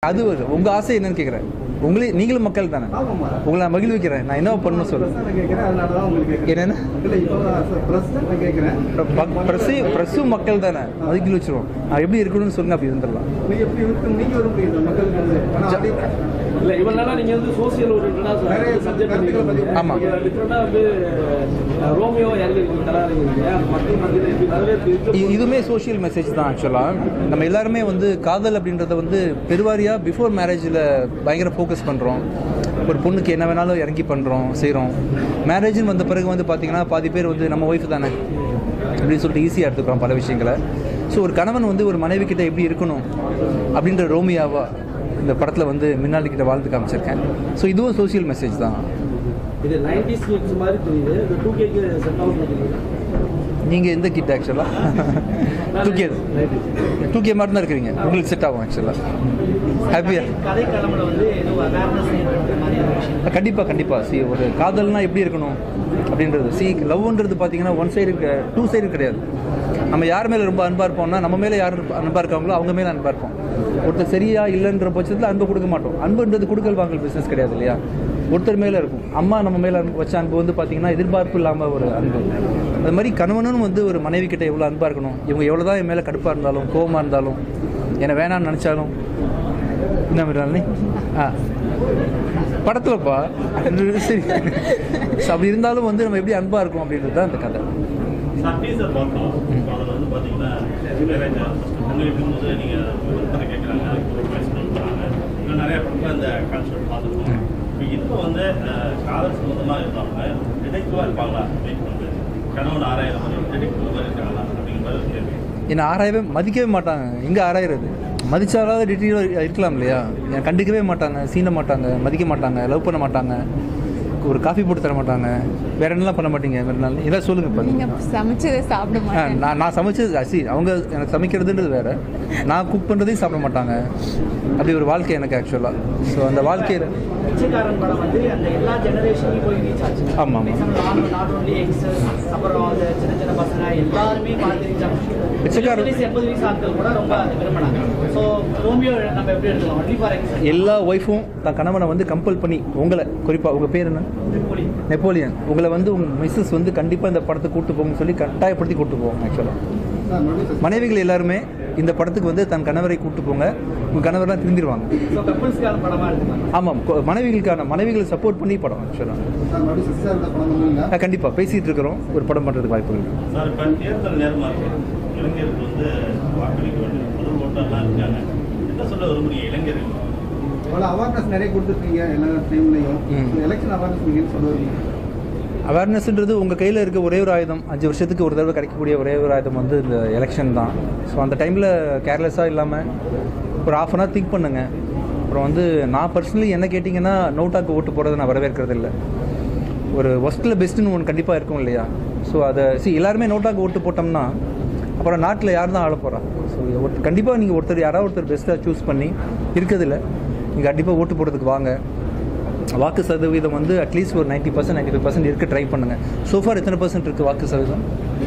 அது ஒரு- உங்க ஆசை என்னன்னு கேட்குறேன் உங்களே நீங்களும் மக்கள் தானே ஆமாம்மா. உங்களை நான் மகிழ்விக்கிறேன் நான் என்ன பண்ணணும் சொல்லுங்க நான் கேட்குறேன் அதனால தான் உங்களுக்கு கேட்குறேன் என்னென்ன இல்லை இப்போ ப்ரெஸ் நான் கேட்குறேன் பிரசு பிரசும் மக்கள் தானே மதிக்கி வச்சிருவோம் நான் எப்படி இருக்கணும்னு சொல்லுங்க அப்படி இருந்துடலாம் நீங்க எப்படி இருக்கு நீங்க வர முடியுது மக்களுக்கு வந்து ஆனா அப்படி இல்ல இவ்வளவு நாளா நீங்க வந்து சோசியல் ஓரியன்டா நிறைய சப்ஜெக்ட் கருத்துக்களை பதிவு ஆமா. டிஃபரெண்டா வந்து அஹ், ரோமியோ இறங்கி தராருங்க மக்கள் மத்தியில் இப்படி வரவேற்பு இருக்கு. இ- இதுவுமே சோஷியல் மெசேஜ் தான் ஆக்சுவலாக நம்ம எல்லாருமே வந்து காதல் அப்படின்றத வந்து பெருவாரியாக பிஃபோர் மேரேஜில் பயங்கர ஃபோக்கஸ் பண்ணுறோம் ஒரு பொண்ணுக்கு என்ன வேணாலும் இறங்கி பண்ணுறோம் செய்கிறோம் மேரேஜ்னு வந்த பிறகு வந்து பார்த்திங்கன்னா பாதி பேர் வந்து நம்ம ஒய்ஃப் தானே அப்படின்னு சொல்லிட்டு ஈஸியாக எடுத்துக்கிறோம் பல விஷயங்களை ஸோ ஒரு கணவன் வந்து ஒரு மனைவி கிட்ட எப்படி இருக்கணும் அப்படின்ற ரோமியாவா இந்த படத்தில் வந்து மின்னாடி கிட்ட வாழ்த்து காமிச்சிருக்கேன் ஸோ இதுவும் சோஷியல் மெசேஜ் தான் இது நைன்டிஸ் கிட்ஸ் மாதிரி தெரியுது இந்த டூ கேக்கு செட் ஆகும் நினைக்கிறீங்க நீங்கள் எந்த கிட்ட ஆக்சுவலாக டூ கே டூ கே மாதிரி தான் இருக்கிறீங்க உங்களுக்கு செட் ஆகும் ஆக்சுவலாக ஹாப்பியாக கதை களமில் வந்து ஏதோ அவேர்னஸ் ஏற்படுத்துற மாதிரியான விஷயம் கண்டிப்பாக கண்டிப்பாக சி ஒரு காதல்னா எப்படி இருக்கணும் அப்படின்றது சி லவ்ன்றது பார்த்தீங்கன்னா ஒன் சைடு டூ சைடு கிடையாது நம்ம யார் மேலே ரொம்ப அன்பாக இருப்போம்னா நம்ம மேலே யார் அன்பாக இருக்காங்களோ அவங்க மேலே அன்பாக இருப்போம் ஒருத்தர் சரியா இல்லைன்ற பட்சத்தில் அன்பு கொடுக்க மாட்டோம் அன்புன்றது கொடுக்கல் வாங்கல் பிஸ்னஸ் கிடையாது இல்லையா ஒருத்தர் மேலே இருக்கும் அம்மா நம்ம மேலே அன்பு வச்ச அன்பு வந்து பார்த்தீங்கன்னா எதிர்பார்ப்பு இல்லாமல் ஒரு அன்பு அது மாதிரி கணவனும் வந்து ஒரு மனைவி கிட்ட எவ்வளோ அன்பாக இருக்கணும் இவங்க எவ்வளோ தான் என் மேலே கடுப்பாக இருந்தாலும் கோவமாக இருந்தாலும் என்னை வேணாம்னு நினச்சாலும் என்ன மிராலினி ஆ படத்துலப்பா சரி So, அப்படி இருந்தாலும் வந்து நம்ம எப்படி அன்பா இருக்கும் அப்படின்றது தான் அந்த கதை டீசர் பார்த்தோம் அதில் வந்து பார்த்தீங்கன்னா இளையராஜா உங்களுக்கு வந்து நீங்கள் விருப்பத்தை கேட்குறாங்க அதுக்கு ஒரு வயசு பண்ணுறாங்க இன்னும் நிறைய படத்தில் அந்த கான்செப்ட் பார்த்துருக்கோம் இப்போ இதில் வந்து அஹ், காதல் சம்மந்தமாக இருப்பாங்க டிடெக்டிவாக இருப்பாங்களா வெயிட் பண்ணுறது கணவன் ஆராயிரம் மாதிரி டிடெக்டிவ் மாதிரி இருக்காங்களா அப்படிங்கிற மாதிரி ஒரு கேள்வி என்னை ஆராயவே மதிக்கவே மாட்டாங்க எங்கே ஆராயிறது மதிச்சாலாவது டீட்டெயில் இருக்கலாம் இல்லையா என்னை கண்டுக்கவே மாட்டாங்க சீன மாட்டாங்க மதிக்க மாட்டாங்க லவ் பண்ண மாட்டாங்க ஒரு காஃபி போட்டு தர மாட்டாங்க வேற என்னலாம் பண்ண மாட்டீங்க வேற நாள் இதான் சொல்லுங்க இப்போ நீங்க சமைச்சதை சாப்பிட ஆ, மாட்டேன் நான் நான் சமைச்சது சி அவங்க எனக்கு சமைக்கிறதுன்றது வேற நான் குக் பண்ணுறதையும் சாப்பிட மாட்டாங்க அப்படி ஒரு வாழ்க்கை எனக்கு ஆக்சுவலாக ஸோ அந்த வாழ்க்கையில் பிச்சைக்காரன் படம் வந்து அந்த எல்லா ஜெனரேஷனையும் போய் ரீச் ஆச்சு ஆமா, ஆமா. நாட் ஓன்லி யங்ஸ்டர்ஸ் அப்புறம் அந்த சின்ன சின்ன பசங்க எல்லாருமே பார்த்து ரீச் ஆகும் பிச்சைக்காரன் வயசு எண்பது வயசு ஆட்கள் கூட ரொம்ப அதை விரும்பினாங்க ஸோ ரோமியோ நம்ம எப்படி எடுக்கலாம் ஒன்லி ஃபார் எக்ஸாம்பிள் எல்லா ஒய்ஃபும் தன் கணவனை வந்து கம்பல் பண்ணி உங்களை குறிப்பாக உங்கள் பேர் என்ன நெப்போலியன் உங்களை வந்து உங்கள் மிஸ்ஸஸ் வந்து கண்டிப்பாக இந்த படத்தை கூட்டு போங்கன்னு சொல்லி கட்டாயப்படுத்தி கூட்டு போவோம் ஆக்சுவலாக சார் மறுபடியும் மனைவிகள் எல்லாருமே இந்த படத்துக்கு வந்து தன் கணவரை கூட்டு போங்க உங்கள் கணவர்லாம் திரும்பிடுவாங்க ஸோ கப்பல்ஸ்க்கான படமாக எடுத்துக்கலாம் ஆமாம் கொ- மனைவிகளுக்கான மனைவிகளை சப்போர்ட் பண்ணி படம் ஆக்சுவலாக சார் மறுபடியும் சிஸ்டர் இந்த படம் பண்ணுவீங்களா கண்டிப்பாக பேசிகிட்டு இருக்கிறோம் ஒரு படம் பண்ணுறதுக்கு வாய்ப்பு இருக்குது சார் இப்போ தேர்தல் நேரமாக இருக்கு இளைஞர்கள் வந்து வாக்களிக்க வேண்டும் முதல் ஓட்டெல்லாம் இருக்காங்க என்ன சொல்ல விரும்புறீங்க இளைஞர்கள் பல அவேர்னஸ் நிறைய கொடுத்துருக்கீங்க எல்லா டைம்லையும் ம். எலெக்ஷன் அவேர்னஸ் நீங்கள் சொல்லுவீங்க அவேர்னஸ்ன்றது உங்கள் கையில் இருக்க ஒரே ஒரு ஆயுதம் அஞ்சு வருஷத்துக்கு ஒரு தடவை கிடைக்கக்கூடிய ஒரே ஒரு ஆயுதம் வந்து இந்த எலெக்ஷன் தான் ஸோ அந்த டைமில் கேர்லெஸ்ஸாக இல்லாமல் ஒரு ஆஃப் அன் ஹவர் திங்க் பண்ணுங்க அப்புறம் வந்து நான் பர்சனலி என்ன கேட்டிங்கன்னா நோட்டாக்கு ஓட்டு போடுறதை நான் வரவேற்கிறது இல்லை ஒரு ஒஸ்ட்டில் பெஸ்ட்டுன்னு ஒன்று கண்டிப்பாக இருக்கும் இல்லையா ஸோ அதை சி எல்லாருமே நோட்டாக்கு ஓட்டு போட்டோம்னா அப்புறம் நாட்டில் யார் தான் ஆள போகிறா ஸோ ஒருத்தர் கண்டிப்பாக நீங்கள் ஒருத்தர் யாராவது ஒருத்தர் பெஸ்ட்டாக சூஸ் பண்ணி இருக்கிறதில்ல நீங்கள் கண்டிப்பாக ஓட்டு போடுறதுக்கு வாங்க வாக்கு சதவீதம் வந்து அட்லீஸ்ட் ஒரு ninety percent ninety five percent இருக்க ட்ரை பண்ணுங்கள் சோஃபார் எத்தனை பர்சன்ட் இருக்குது வாக்கு சதவீதம்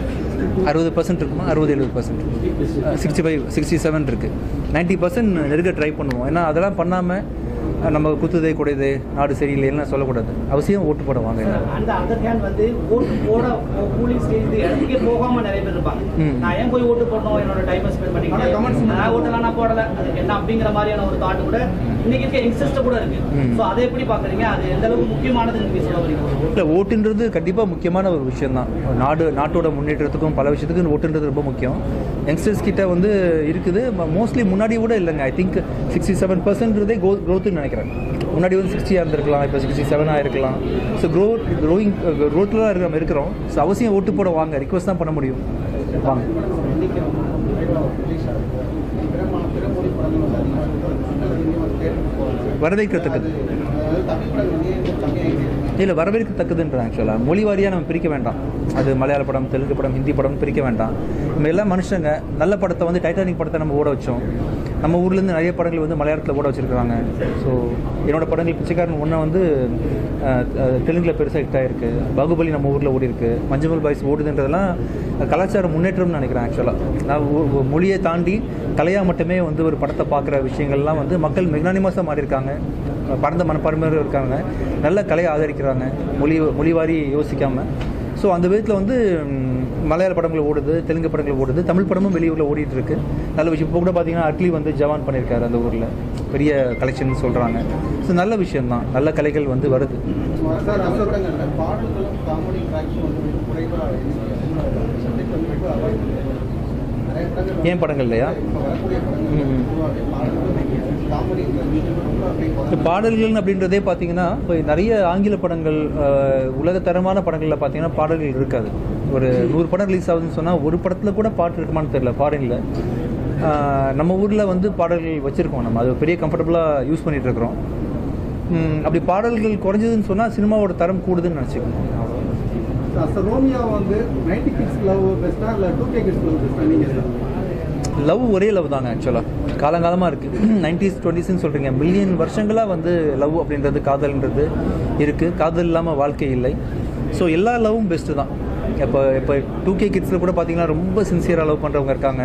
அறுபது பர்சன்ட் இருக்குமா அறுபது எழுபது percent sixty five sixty seven இருக்குது நைன்ட்டி பர்சன்ட் நெருங்க ட்ரை பண்ணுவோம் ஏன்னா அதெல்லாம் பண்ணாமல் நம்ம குத்துதே குடையுதே நாடு சரியில்லைன்னு சொல்லக்கூடாது அவசியம் ஓட்டு போட வாங்க அந்த அதர் ஹேண்ட் வந்து ஓட்டு போட கூலிங் ஸ்டேஜ் இடத்துக்கே போகாம நிறைய பேர் இருப்பாங்க ம். நான் ஏன் போய் ஓட்டு போடணும் என்னோட டைம் ஸ்பெண்ட் ஆனா comments பண்ணிக்கிட்டு நான் ஓட்டலாம் நான் போடல அதுக்கு என்ன அப்படிங்கிற மாதிரியான ஒரு தாட் கூட இன்னைக்கு இருக்க யங்ஸ்டர்ஸ் கூட இருக்கு ம். ஸோ அதை எப்படி பாக்குறீங்க அது எந்த அளவுக்கு முக்கியமானது நீங்க சொல்ல வரீங்க இல்லை ஓட்டுன்றது கண்டிப்பாக முக்கியமான ஒரு விஷயம் தான் நாடு நாட்டோட முன்னேற்றத்துக்கும் பல விஷயத்துக்கும் ஓட்டுன்றது ரொம்ப முக்கியம் யங்ஸ்டர்ஸ் கிட்ட வந்து இருக்குது மோஸ்ட்லி முன்னாடி கூட இல்லைங்க ஐ திங்க் சிக்ஸ்டி செவன் பர்சன்ட்றதே கோ க்ரோத்துன்னு நினைக்கிறேன் முன்னாடி வந்து சிக்ஸ்டியாக இருந்திருக்கலாம் இப்போ சிக்ஸ்டி செவனாக இருக்கலாம் ஸோ க்ரோத் க்ரோயிங் க்ரோத்தில் தான் இருக்கிற நம்ம இருக்கிறோம் ஸோ அவசியம் ஓட்டு போட வாங்க ரிக்வஸ்ட் தான் பண்ண முடியும் வாங்க பிறமொழி படங்கள் வந்து அதிகமாக வரவேற்கத்தக்கது அதாவது தமிழ் படம் வெளியே கம்மியாகிட்டு இல்லை வரவேற்கத்தக்கதுன்ற ஆக்சுவலாக மொழி வாரியாக நம்ம பிரிக்க வேண்டாம் அது மலையாள படம் தெலுங்கு படம் ஹிந்தி படம் பிரிக்க வேண்டாம் நம்ம எல்லாம் மனுஷங்க நல்ல படத்தை வந்து டைட்டானிக் படத்தை நம்ம ஓட வச்சோம் நம்ம ஊர்லேருந்து நிறைய படங்கள் வந்து மலையாளத்தில் ஓட வச்சுருக்காங்க ஸோ என்னோட படங்கள் பிச்சைக்காரன் ஒன்று வந்து அஹ், அஹ், தெலுங்குல பெருசாக ஹிட் ஆயிருக்கு பாகுபலி நம்ம ஊரில் ஓடி இருக்கு மஞ்சள் பாய்ஸ் ஓடுதுன்றதெல்லாம் கலாச்சார முன்னேற்றம்னு நினைக்கிறேன் ஆக்சுவலாக நான் ஒ- ஒ- மொழியை தாண்டி கலையாக மட்டுமே வந்து ஒரு படத்தை பார்க்குற விஷயங்கள்லாம் வந்து மக்கள் மெக்னானிமஸாக மாறி இருக்காங்க பரந்த மனப்பான்மையோடு இருக்காங்க நல்ல கலையை ஆதரிக்கிறாங்க மொழி மொழிவாரி யோசிக்காமல் ஸோ அந்த விதத்தில் வந்து ம், மலையாள படங்கள் ஓடுது தெலுங்கு படங்கள் ஓடுது தமிழ் படமும் வெளியூரில் ஓடிட்டு இருக்கு நல்ல விஷயம் இப்போ கூட பார்த்தீங்கன்னா அட்லி வந்து ஜவான் பண்ணியிருக்காரு அந்த ஊரில் பெரிய கலெக்ஷன் சொல்கிறாங்க ஸோ நல்ல விஷயம்தான் நல்ல கலைகள் வந்து வருது சார் அசோகங்கள்ல பாடல்களும் காமெடி ட்ராக்ஸும் வந்து குறைவாக சப்ஜெக்ட் வந்து ரொம்ப avoid பண்ணுறாங்க. நிறைய படங்கள் ஏன் படங்கள் இல்லையா இப்போ வரக்கூடிய படங்கள் ம், ம். பொதுவாகவே பாடல்களும் காமெடிங்கிற விஷயம் ரொம்ப அப்படியே இந்த குறைஞ்சு பாடல்கள் அப்படின்றதே பார்த்தீங்கன்னா இப்போ நிறைய ஆங்கில படங்கள் அஹ், உலகத்தரமான படங்களில் பார்த்தீங்கன்னா பாடல்கள் இருக்காது ஒரு நூறு படம் ரிலீஸ் ஆகுதுன்னு சொன்னால் ஒரு படத்தில் கூட பாட்டு இருக்குமான்னு தெரியல ஃபாரினில் நம்ம ஊரில் வந்து பாடல்கள் வச்சுருக்கோம் நம்ம அது பெரிய கம்ஃபர்டபுளாக யூஸ் பண்ணிட்டு இருக்கிறோம் ம், அப்படி பாடல்கள் குறைஞ்சதுன்னு சொன்னால் சினிமாவோட தரம் கூடுதுன்னு நினச்சிக்கணும் சார் ரோமியா வந்து நைன்டி கிட்ஸ் லவ் பெஸ்ட்டா இல்லை டூ கே கிட்ஸ் லவ் பெஸ்ட்டா நீங்கள் சொல்லுங்கள் லவ் ஒரே லவ் தாங்க ஆக்சுவலாக காலங்காலமாக இருக்குது நைன்டிஸ் டுவெண்ட்டிஸ்ன்னு சொல்கிறீங்க மில்லியன் வருஷங்களாக வந்து லவ் அப்படின்றது காதல்ன்றது இருக்குது காதல் இல்லாமல் வாழ்க்கை இல்லை ஸோ எல்லா லவ்வும் பெஸ்ட்டு தான் இப்போ இப்போ டூ கே கிட்ஸில் கூட பார்த்தீங்கன்னா ரொம்ப சின்சியராக லவ் பண்ணுறவங்க இருக்காங்க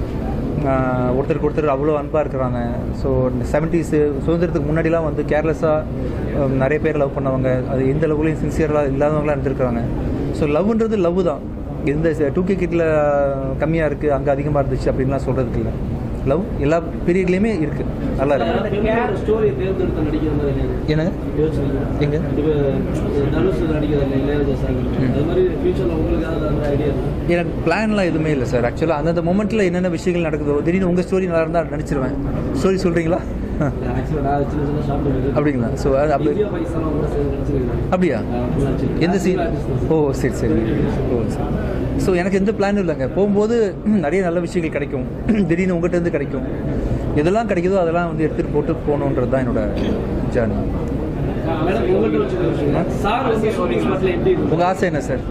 ஆஹ் ஒருத்தருக்கு ஒருத்தர் அவ்வளோ அன்பாக இருக்கிறாங்க ஸோ செவன்ட்டீஸு சுதந்திரத்துக்கு முன்னாடிலாம் வந்து கேர்லெஸ்ஸாக நிறைய பேர் லவ் பண்ணவங்க அது எந்த லவ்லையும் சின்சியராக இல்லாதவங்களாம் இருந்திருக்காங்க ஸோ லவ்ன்றது லவ் தான் எந்த டூ கே கிட்டில் கம்மியாக இருக்குது அங்கே அதிகமாக இருந்துச்சு அப்படின்லாம் சொல்கிறதுக்கு இல்லை லவ் எல்லா பீரியட்லேயுமே இருக்குது நல்லா இருக்கு ஸ்டோரியை தேர்ந்தெடுத்து நடிக்கிற மாதிரி நீங்க என்னங்க யோசிச்சீங்க எங்க இப்போ தனுஷ் நடிக்கிறது இல்லை இளையராஜா சார் அது மாதிரி ஃபியூச்சரில் உங்களுக்கு ஏதாவது அந்த ஐடியா இருக்கு எனக்கு பிளான்லாம் எதுவுமே இல்லை சார் ஆக்சுவலாக அந்தந்த மொமெண்ட்டில் என்னென்ன விஷயங்கள் நடக்குதோ திடீர்னு உங்கள் ஸ்டோரி நல்லா இருந்தால் நடிச்சிருவேன் ஸ்டோரி சொல்கிறீங்களா ஆக்சுவலாக நான் சின்ன சின்ன ஷாப் அப்படிங்களா ஸோ அது அப்படி இந்தியா பாகிஸ்தான் கூட சேர்ந்து நடிச்சிருக்கேன் அப்படியா எந்த சீன் ஓ சரி சரி ஓ ஸோ எனக்கு எந்த பிளானும் இல்லைங்க போகும்போது ம், நிறைய நல்ல விஷயங்கள் கிடைக்கும் திடீர்னு உங்கள்கிட்ட இருந்து கிடைக்கும் எதெல்லாம் கிடைக்குதோ அதெல்லாம் வந்து எடுத்துகிட்டு போட்டு போகணுன்றது தான் என்னோட ஜேர்னி மேடம் உங்கள்கிட்ட வச்சுக்க விஷயம் சார் வந்து ஷூட்டிங் ஸ்பாட்டில் எப்படி இருக்கும் உங்கள் ஆசை என்ன சார்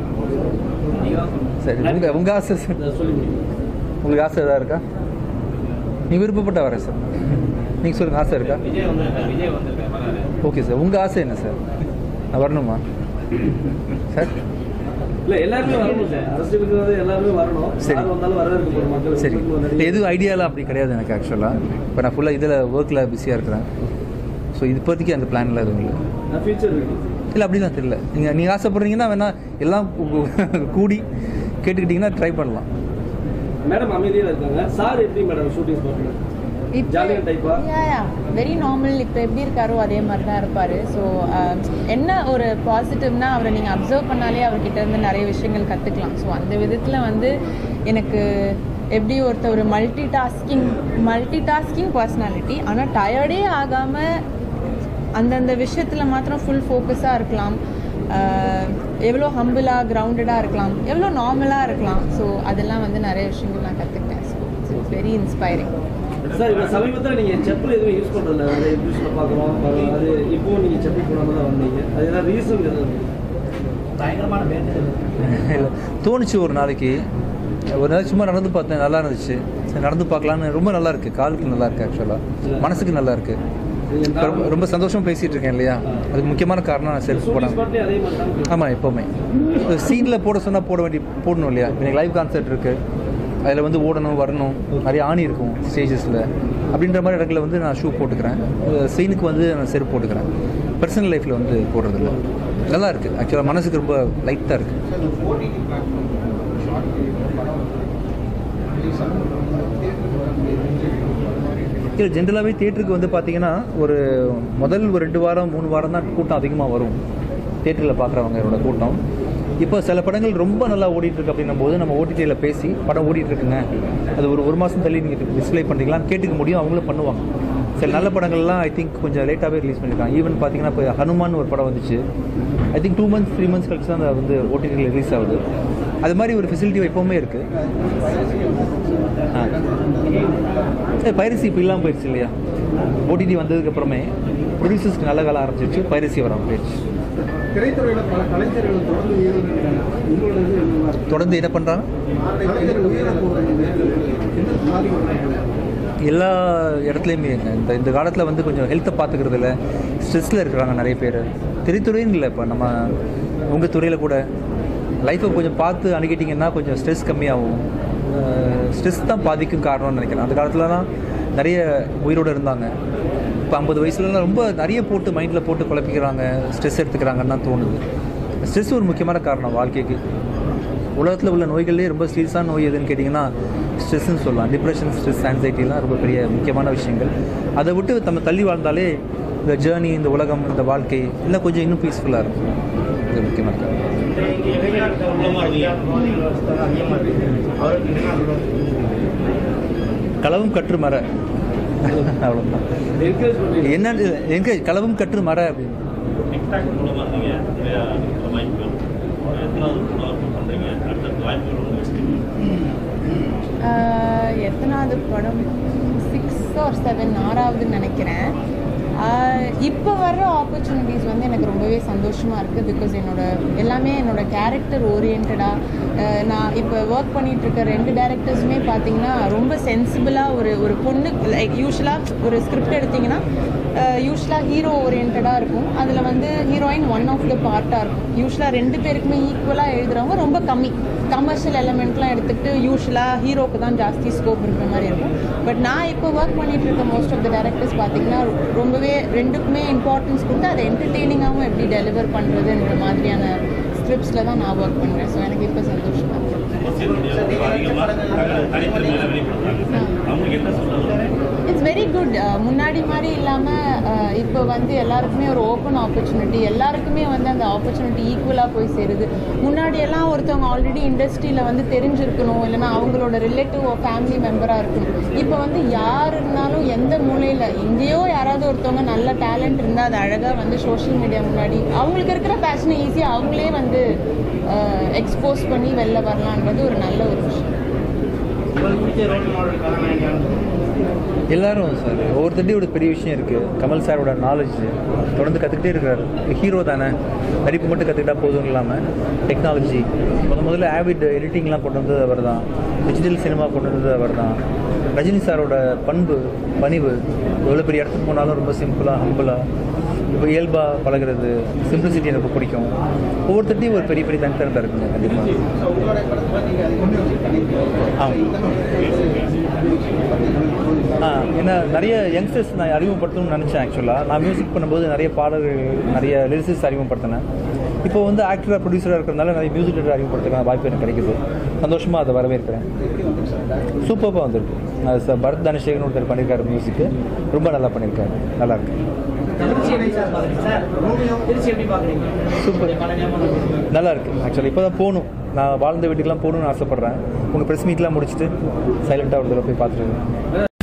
சரி உங்கள் உங்கள் ஆசை சார் அதை சொல்லி முடியும் உங்களுக்கு ஆசை எதாவது இருக்கா நீ விருப்பப்பட்ட வரேன் சார் நீங்கள் சொல்லுங்கள் ஆசை இருக்கா விஜய் வந்து விஜய் வந்திருக்காரு வராரு ஓகே சார் உங்கள் ஆசை என்ன சார் நான் வரணுமா சார் இல்லை எல்லாருமே வரணும் சார் அரசியலுக்கு வந்து எல்லாருமே வரணும் சரி. யார் வந்தாலும் வரவேற்க போகிற மக்கள் சரி நிறைய- எதுவும் ஐடியாலாம் அப்படி கிடையாது எனக்கு ஆக்சுவலாக இப்போ நான் ஃபுல்லாக இதில் ஒர்க்கில் பிஸியாக இருக்கிறேன் ஸோ இப்போதைக்கு அந்த பிளான்லாம் எதுவும் இல்லை நான் ஃபியூச்சர் இருக்கு இல்லை அப்படிலாம் தெரியல நீங்கள் நீங்கள் ஆசைப்படுறீங்கன்னா வேணால் எல்லாம் கூ- கூடி கேட்டுக்கிட்டிங்கன்னா ட்ரை பண்ணலாம் மேடம் அமைதியாக இருக்காங்க சார் எப்படி மேடம் ஷூட்டிங் ஸ்பாட்டில் ஜாலியாக டைப்பா வெரி நார்மல் இப்போ எப்படி இருக்காரோ அதே மாதிரி தான் இருப்பார் ஸோ என்ன ஒரு பாசிட்டிவ்னா அவரை நீங்கள் அப்சர்வ் பண்ணாலே அவர்கிட்ட இருந்து நிறைய விஷயங்கள் கற்றுக்கலாம் ஸோ அந்த விதத்தில் வந்து எனக்கு எப்படி ஒருத்தர் ஒரு multitasking multitasking personality ஆனால் டயர்டே ஆகாமல் அந்தந்த விஷயத்தில் மாத்திரம் ஃபுல் ஃபோக்கஸாக இருக்கலாம் ஆஹ் எவ்வளோ ஹம்பிளாக கிரவுண்டடாக இருக்கலாம் எவ்வளோ நார்மலாக இருக்கலாம் ஸோ அதெல்லாம் வந்து நிறைய விஷயங்கள் நான் கற்றுக்கிட்டேன் so it's very inspiring sir இப்போ சமீபத்தில் நீங்கள் செப்பல் எதுவும் யூஸ் பண்ணுறதில்ல நிறைய இன்ட்யூஷனில் பார்க்குறோம் அது இப்போவும் நீங்கள் செப்பல் போடாமல் தான் வந்தீங்க அது ஏதாவது ரீசன் எதாவது பயங்கரமான பேருந்து இல்லை தோணுச்சு ஒரு நாளைக்கு ஒரு நாளைக்கு சும்மா நடந்து பார்த்தேன் நல்லா இருந்துச்சு சரி நடந்து பார்க்கலான்னு ரொம்ப நல்லா இருக்கு காலுக்கு நல்லா இருக்கு ஆக்சுவலாக மனசுக்கு நல்லா இருக்கு இப்ப ரொம்ப- ரொம்ப சந்தோஷமா பேசிட்டு இருக்கேன் இல்லையா அதுக்கு முக்கியமான காரணம் நான் செருப்பு ஷூட்டிங் போடாமல் ஸ்பாட்லேயே அதே மாதிரி தான் ஆமாம் எப்போவுமே சீனில் போட சொன்னால் போட வேண்டி போடணும் இல்லையா இப்போ எனக்கு லைவ் கான்சர்ட் இருக்குது அதில் வந்து ஓடணும் வரணும் நிறைய ஆணி இருக்கும் ஸ்டேஜஸில் அப்படின்ற மாதிரி இடத்துல வந்து நான் ஷூ போட்டுக்கிறேன் சீனுக்கு வந்து நான் செருப்பு போட்டுக்கிறேன் பர்சனல் லைஃப்பில் வந்து போடுறதில்ல நல்லா இருக்குது ஆக்சுவலாக மனசுக்கு ரொம்ப லைட்டாக இருக்குது சார் இந்த ஓடிடி பிளாட்ஃபார்ம் ஷார்ட் ஃபிலிம் படம் ரிலீஸ் ஆகும் இல்லை ஜென்ரலாகவே தியேட்டருக்கு வந்து பார்த்தீங்கன்னா ஒரு முதல் ஒரு ரெண்டு வாரம் மூணு வாரம் தான் கூட்டம் அதிகமாக வரும் தியேட்டரில் பார்க்குறவங்களோட கூட்டம் இப்போ சில படங்கள் ரொம்ப நல்லா ஓடிட்டு இருக்கு அப்படின்னும் போது நம்ம ஓடிடியில் பேசி படம் ஓடிட்டு இருக்குங்க அது ஒரு ஒரு மாதம் தள்ளி நீங்கள் டிஸ்ப்ளே பண்ணுறீங்களான்னு கேட்டுக்க முடியும் அவங்களும் பண்ணுவாங்க சில நல்ல படங்கள்லாம் ஐ திங்க் கொஞ்சம் லேட்டாகவே ரிலீஸ் பண்ணியிருக்காங்க ஈவன் பார்த்தீங்கன்னா இப்போ ஹனுமான் ஒரு படம் வந்துச்சு I think two months three months கழிச்சு தான் அது வந்து ஓடிடியில் ரிலீஸ் ஆகுது அது மாதிரி ஒரு ஃபெசிலிட்டி எப்போவுமே இருக்குது பைரசி இப்போ இல்லாமல் போயிடுச்சு இல்லையா ஓடிடி வந்ததுக்கு அப்புறமே ப்ரொடியூசர்ஸ்க்கு நல்ல காலம் ஆரம்பிச்சிருச்சு பைரசி வராமல் போயிடுச்சு திரைத்துறையில பல கலைஞர்கள் தொடர்ந்து உயிரிழந்திருக்காங்க உங்களோட இது என்னவா இருக்கு தொடர்ந்து என்ன பண்ணுறாங்க கலைஞர் உயிரிழப்பு எந்த பாதிப்பு எல்லா இடத்துலையுமே இந்த இந்த காலத்தில் வந்து கொஞ்சம் ஹெல்த்தை பார்த்துக்கிறதுல ஸ்ட்ரெஸ்ஸில் இருக்கிறாங்க நிறைய பேர் திரைத்துறைன்னு இல்லை இப்போ நம்ம உங்கள் துறையில் கூட லைஃப்பை கொஞ்சம் பார்த்து அணுகிட்டிங்கன்னா கொஞ்சம் ஸ்ட்ரெஸ் கம்மியாகும் ஸ்ட்ரெஸ் தான் பாதிக்கும் காரணம்னு நினைக்கிறேன் அந்த காலத்துலலாம் நிறைய உயிரோடு இருந்தாங்க இப்போ ஐம்பது வயசுலலாம் ரொம்ப நிறைய போட்டு மைண்டில் போட்டு குழப்பிக்கிறாங்க ஸ்ட்ரெஸ் எடுத்துக்கிறாங்கன்னு தான் தோணுது ஸ்ட்ரெஸ் ஒரு முக்கியமான காரணம் வாழ்க்கைக்கு உலகத்தில் உள்ள நோய்கள்லேயே ரொம்ப சீரியஸான நோய் எதுன்னு கேட்டிங்கன்னா ஸ்ட்ரெஸ்ன்னு சொல்லலாம் டிப்ரெஷன் ஸ்ட்ரெஸ் ஆன்சைட்டிலாம் ரொம்ப பெரிய முக்கியமான விஷயங்கள் அதை விட்டு நம்ம தள்ளி வாழ்ந்தாலே இந்த ஜேர்னி இந்த உலகம் இந்த வாழ்க்கை இன்னும் கொஞ்சம் இன்னும் பீஸ்ஃபுல்லாக இருக்கும் இது முக்கியமான காரணம் களவும் கற்று மர அவ்வளோதான் என்கரேஜ் பண்ணி என்ன எங்க களவும் கற்று மர அப்படின்னு டிக்டாக் மூலமாக நீங்கள் நிறையா வாய்ப்புகள் எத்தனாவது படம் பண்ணுறீங்க அடுத்த வாய்ப்புகள் ஒன்று வச்சுருக்கீங்க ஆஹ் எத்தனாவது படம் சிக்ஸ் ஆர் செவன் ஆறாவதுன்னு நினைக்கிறேன் ஆஹ் இப்போ வர்ற ஆப்பர்ச்சுனிட்டிஸ் வந்து எனக்கு ரொம்பவே சந்தோஷமாக இருக்குது பிகாஸ் என்னோட எல்லாமே என்னோட கேரக்டர் ஓரியன்டாக நான் இப்போ ஒர்க் பண்ணிட்டு இருக்க ரெண்டு டேரக்டர்ஸுமே பார்த்தீங்கன்னா ரொம்ப சென்சிபிளாக ஒரு ஒரு பொண்ணு லைக் யூஸ்வலாக ஒரு ஸ்கிரிப்ட் எடுத்தீங்கன்னா யூஸ்வலாக ஹீரோ ஓரியன்டாக இருக்கும் அதில் வந்து ஹீரோயின் ஒன் ஆஃப் த பார்ட்டாக இருக்கும் யூஸ்வலாக ரெண்டு பேருக்குமே ஈக்குவலாக எழுதுறவங்க ரொம்ப கம்மி கமர்ஷியல் எலமெண்ட்லாம் எடுத்துக்கிட்டு யூஸ்வலாக ஹீரோக்கு தான் ஜாஸ்தி ஸ்கோப் இருக்கிற மாதிரி இருக்கும் பட் நான் இப்போ ஒர்க் பண்ணிட்டு இருக்க மோஸ்ட் ஆஃப் த டேரக்டர்ஸ் பார்த்தீங்கன்னா ரொம்பவே ரெண்டுக்குமே இம்பார்ட்டன்ஸ் கொடுத்து அதை என்டர்டெய்னிங்காகவும் எப்படி டெலிவர் பண்ணுறதுன்ற மாதிரியான ஸ்கிரிப்ட்ஸில் தான் நான் ஒர்க் பண்ணுறேன் ஸோ எனக்கு இப்போ சந்தோஷமாக இருக்குது சோசியல் மீடியாவில் அதிகமாக தனித்திறமையில வெளிப்படுத்துறாங்க அவங்களுக்கு என்ன சொல்றது இட்ஸ் வெரி குட் முன்னாடி மாதிரி இல்லாமல் இப்போ வந்து எல்லாருக்குமே ஒரு ஓப்பன் ஆப்பர்ச்சுனிட்டி எல்லாருக்குமே வந்து அந்த ஆப்பர்ச்சுனிட்டி ஈக்குவலாக போய் சேருது முன்னாடி எல்லாம் ஒருத்தவங்க ஆல்ரெடி இண்டஸ்ட்ரியில் வந்து தெரிஞ்சிருக்கணும் இல்லைன்னா அவங்களோட ரிலேட்டிவ் ஃபேமிலி மெம்பராக இருக்கணும் இப்போ வந்து யார் இருந்தாலும் எந்த மூலையில் எங்கேயோ யாராவது ஒருத்தவங்க நல்ல டேலண்ட் இருந்தால் அது அழகாக வந்து சோஷியல் மீடியா முன்னாடி அவங்களுக்கு இருக்கிற பேஷனை ஈஸியாக அவங்களே வந்து எக்ஸ்போஸ் பண்ணி வெளில வரலான்றது ஒரு நல்ல ஒரு விஷயம் உங்களுக்கு பிடிச்ச ரோல் மாடல் கதாநாயகன் எல்லாரும் சார் ஒவ்வொருத்தட்டையும் ஒரு பெரிய விஷயம் இருக்குது கமல் சாரோட நாலேஜ் தொடர்ந்து கற்றுக்கிட்டே இருக்கிறாரு ஹீரோ தானே நடிப்பு மட்டும் கற்றுக்கிட்டா போதும் இல்லாமல் டெக்னாலஜி முத முதல்ல ஆவிட் எடிட்டிங்லாம் கொண்டு வந்தது அவர் தான் டிஜிட்டல் சினிமா கொண்டு வந்தது அவர் தான் ரஜினி சாரோட பண்பு பணிவு எவ்வளோ பெரிய இடத்துக்கு போனாலும் ரொம்ப சிம்பிளாக ஹம்பிளாக இப்போ இயல்பாக பழகுறது சிம்பிளிசிட்டி எனக்கு பிடிக்கும் ஒவ்வொருத்தட்டையும் ஒரு பெரிய பெரிய தனித்தரத்தை இருக்குங்க கண்டிப்பாக ஸோ உங்களுடைய படத்தில் நீங்கள் அது கொண்டு வச்சு பண்ணியிருக்கீங்க ஆமாம் ஆ ஏன்னா நிறைய யங்ஸ்டர்ஸ் நான் அறிமுகப்படுத்தணும்னு நினச்சேன் ஆக்சுவலாக நான் மியூசிக் பண்ணும்போது நிறைய பாடல்கள் நிறைய லிரிசிஸ் அறிமுகப்படுத்தினேன் இப்போ வந்து ஆக்டராக ப்ரொடியூசராக இருக்கிறதுனால நிறைய மியூசிக் டேரக்டர் அறிமுகப்படுத்துறதுக்கான வாய்ப்பு எனக்கு கிடைக்குது சந்தோஷமாக அதை வரவேற்கிறேன் சூப்பராக வந்திருக்கு அது ச- பரத் தனசேகரன் ஒருத்தர் பண்ணியிருக்காரு மியூசிக்கு ரொம்ப நல்லா பண்ணியிருக்காரு நல்லா இருக்கு திருச்சி எப்படி சார் பார்க்குறீங்க சார் திருச்சி எப்படி பார்க்குறீங்க சூப்பர் பழனியம்மன் கோவில். நல்லா இருக்கு ஆக்சுவலி இப்போ தான் போகணும் நான் வாழ்ந்த வீட்டுக்கெலாம் போகணும்னு ஆசைப்பட்றேன் உங்கள் ப்ரெஸ் மீட்லாம் முடிச்சுட்டு சைலண்ட்டாக ஒரு தடவை போய் பார்த்துட்டு